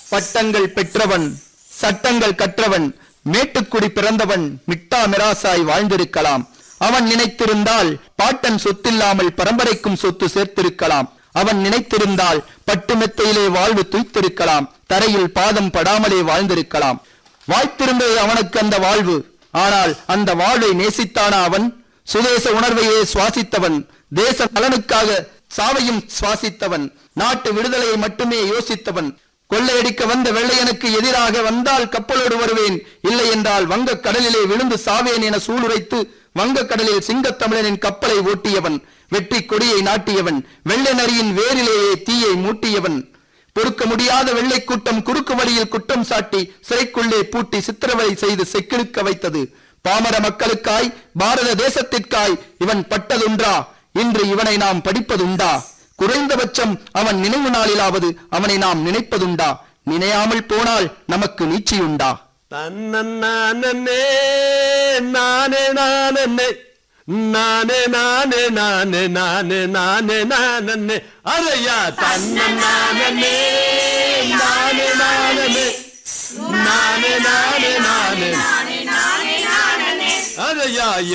பட்டங்கள் பெற்றவன் சட்டங்கள் கற்றவன் மேட்டுக்குடி பிறந்தவன் மிட்டா மிராசாய் வாழ்ந்திருக்கலாம் அவன் நினைத்திருந்தால் பாட்டன் சொத்தில்லாமல் பரம்பரைக்கும் சொத்து சேர்த்திருக்கலாம் அவன் நினைத்திருந்தால் பட்டு மெத்தையிலே வாழ்வு துய்த்திருக்கலாம் தரையில் பாதம் படாமலே வாழ்ந்திருக்கலாம் வாய்த்திருந்தது அவனுக்கு அந்த வாழ்வு ஆனால் அந்த வாழ்வை நேசித்தானா அவன் சுதேச உணர்வையே சுவாசித்தவன் தேச நலனுக்காக சாவையும் சுவாசித்தவன் நாட்டு விடுதலையை மட்டுமே யோசித்தவன் கொள்ளையடிக்க வந்த வெள்ளையனுக்கு எதிராக வந்தால் கப்பலோடு வருவேன் இல்லை என்றால் வங்கக் கடலிலே விழுந்து சாவேன் என சூளுரைத்து வங்கக் கடலில் சிங்கத்தமிழனின் கப்பலை ஓட்டியவன் வெற்றி கொடியை நாட்டியவன் வெள்ளை நரியின் வேரிலேயே தீயை மூட்டியவன் பொறுக்க முடியாத வெள்ளை கூட்டம் குறுக்கு வழியில் குற்றம் சாட்டி சிறைக்குள்ளே பூட்டி சித்திரவதை செய்து செக்கிழுக்க வைத்தது பாமர மக்களுக்காய் பாரத தேசத்திற்காய் இவன் பட்டதுண்டா இன்று இவனை நாம் படிப்பதுண்டா குறைந்தபட்சம் அவன் நினைவு நாளிலாவது அவனை நாம் நினைப்பதுண்டா நினையாமல் போனால் நமக்கு நீச்சியுண்டா தன்னே நானே நானே நானே நானே நானே நானே நானே நானே அரையா தன்னே நானே நானே நானே